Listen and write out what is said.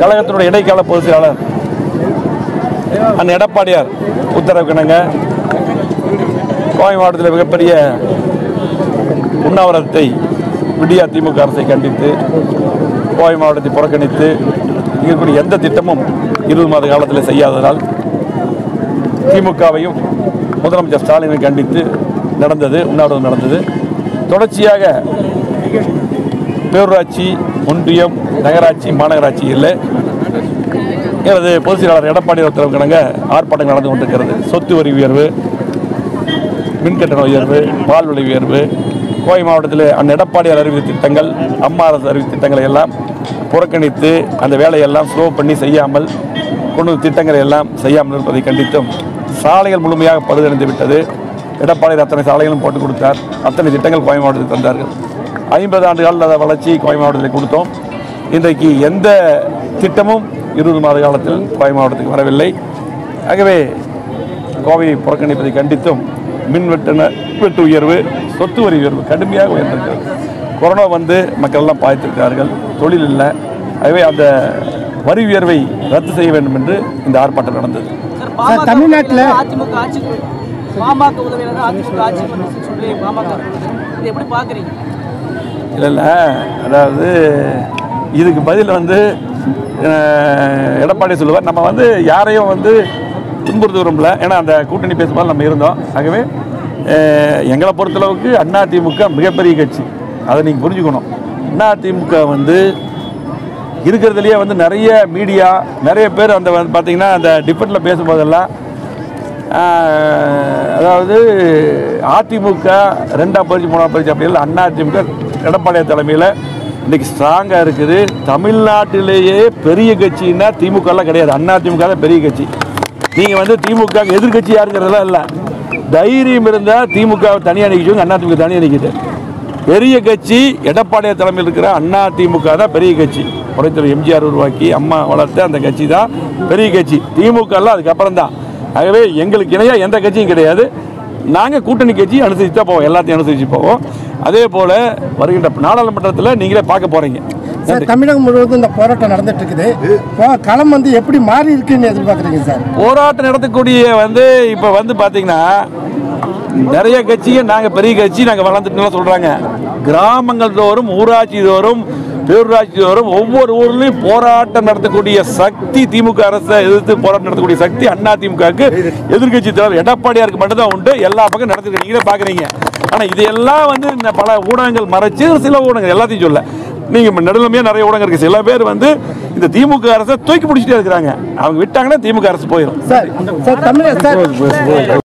கழகத்தினுடைய இடைக்கால பொதுச் செயலாளர் அந்த எடப்பாடியார் உத்தரவு கிணங்க கோவை மாவட்டத்தில் மிகப்பெரிய உண்ணாவிரதத்தை விடியா திமுக அரசை கண்டித்து கோவை மாவட்டத்தை புறக்கணித்து இங்கே இருக்கக்கூடிய எந்த திட்டமும் இருபது மாத காலத்தில் செய்யாததால் திமுகவையும் முதலமைச்சர் ஸ்டாலினை கண்டித்து நடந்தது உண்ணாவிரதம் நடந்தது தொடர்ச்சியாக பேரூராட்சி ஒன்றியம் நகராட்சி மாநகராட்சி இல்லை எனது பொதுச் செயலாளர் எடப்பாடி உத்தரவு கிணங்க ஆர்ப்பாட்டம் நடந்து கொண்டிருக்கிறது சொத்து வரி உயர்வு மின்கட்டண உயர்வு பால் விலை உயர்வு கோவை மாவட்டத்தில் அந்த எடப்பாடியார் அறிவித்த திட்டங்கள் அம்மா அரசு அறிவித்த திட்டங்களை எல்லாம் புறக்கணித்து அந்த வேலையெல்லாம் ஸ்லோ பண்ணி செய்யாமல் கொண்டு வந்த திட்டங்களை எல்லாம் செய்யாமல் இருப்பதை கண்டித்தும் சாலைகள் முழுமையாக பழுதடைந்து விட்டது எடப்பாடியார் அத்தனை சாலைகளும் போட்டு கொடுத்தார் அத்தனை திட்டங்கள் கோவை மாவட்டத்தில் தந்தார்கள் ஐம்பது ஆண்டு கால வளர்ச்சி கோவை மாவட்டத்தில் கொடுத்தோம் இன்றைக்கு எந்த திட்டமும் இருபது மாத காலத்தில் கோவை மாவட்டத்துக்கு வரவில்லை ஆகவே கோவையை புறக்கணிப்பதை கண்டித்தும் மின் வெட்டு வெட்டு உயர்வு சொத்து வரி உயர்வு கடுமையாக உயர்ந்திருக்கிறது கொரோனா வந்து மக்கள் எல்லாம் பாய்த்திருக்கிறார்கள் தொழில் இல்லை ஆகவே அந்த வரி உயர்வை ரத்து செய்ய வேண்டும் என்று இந்த ஆர்ப்பாட்டம் நடந்தது சார் பாமக தமிழ்நாட்டுல- உதவியாளர் அதிமுக ஆட்சிக்கு பாமக உதவியாளர் அதிமுக ஆட்சிக்கு வந்துச்சுன்னு சொல்லி பாமக இதை எப்படி பாக்குறீங்க இல்லை இல்லை அதாவது இதுக்கு பதில் வந்து அஹ், எடப்பாடி சொல்லுவார் நம்ம வந்து யாரையும் வந்து துன்புறுத்த விரும்பல ஏன்னா அந்த கூட்டணி பேசும்போது நம்ம இருந்தோம் ஆகவே அஹ், எங்களை பொறுத்தளவுக்கு அதிமுக மிகப்பெரிய கட்சி அதை நீங்கள் புரிஞ்சுக்கணும் அதிமுக வந்து இருக்கிறதுலையே வந்து நிறைய மீடியா நிறைய பேர் அந்த வந்து பார்த்தீங்கன்னா அந்த டிபெட்டில் பேசும்போதெல்லாம் ஆஹ், அதாவது அதிமுக ரெண்டாம் பரிச்சு மூணாம் பரிச்சு அப்படி இல்லை அண்ணா அதிமுக எடப்பாடியார் தலைமையில் இன்னைக்கு ஸ்ட்ராங்காக இருக்குது தமிழ்நாட்டிலேயே பெரிய கட்சின்னா திமுகலாம் கிடையாது அண்ணா திமுக தான் பெரிய கட்சி நீங்கள் வந்து திமுக எதிர்கட்சி யாருங்கிறதெல்லாம் இல்லை தைரியம் இருந்தால் திமுக தனியாக நிற்கிச்சு அண்ணா திமுக தனியாக நிற்கிது பெரிய கட்சி எடப்பாடியார் தலைமையில் இருக்கிற அண்ணா திமுக தான் பெரிய கட்சி புரட்சித்தலைவர் எம்ஜிஆர் உருவாக்கி அம்மா வளர்த்த அந்த கட்சி தான் பெரிய கட்சி திமுக எல்லாம் அதுக்கப்புறம் தான் ஆகவே எங்களுக்கு இணையாக எந்த கட்சியும் கிடையாது நாங்கள் கூட்டணி கட்சி அனுசரித்து தான் போவோம் எல்லாத்தையும் அனுசரித்து போவோம் அதே போல் வருகின்ற நாடாளுமன்றத்தில் நீங்களே பார்க்க போகிறீங்க சார் தமிழகம் முழுவதும் இந்த போராட்டம் நடந்துட்டு இருக்குது இப்போ களம் வந்து எப்படி மாறி இருக்குன்னு எதிர்பார்க்குறீங்க சார் போராட்டம் நடத்தக்கூடிய வந்து இப்போ வந்து பார்த்தீங்கன்னா நிறைய கட்சிங்க நாங்கள் பெரிய கட்சி நாங்கள் வளர்ந்துட்டுலாம் சொல்கிறாங்க கிராமங்கள் தோறும் ஊராட்சி தோறும் பேரூராட்சி தோறும் ஒவ்வொரு ஊர்லேயும் போராட்டம் நடத்தக்கூடிய சக்தி திமுக அரசை எதிர்த்து போராட்டம் நடத்தக்கூடிய சக்தி அண்ணா திமுகவுக்கு எதிர்கட்சி தலைவர் எடப்பாடியாருக்கு மட்டும்தான் உண்டு எல்லா பக்கம் நடத்திருக்க நீங்களே பார்க்குறீங்க ஆனால் இதையெல்லாம் வந்து இந்த பல ஊடகங்கள் மறைச்சு சில ஊடகங்கள் எல்லாத்தையும் சொல்ல நீங்கள் நடுநிலைமையாக நிறைய ஊடகம் இருக்குது சில பேர் வந்து இந்த திமுக அரசை தூக்கி பிடிச்சிட்டே இருக்கிறாங்க அவங்க விட்டாங்கன்னா திமுக அரசு போயிடும் சார் சார் தமிழக சார்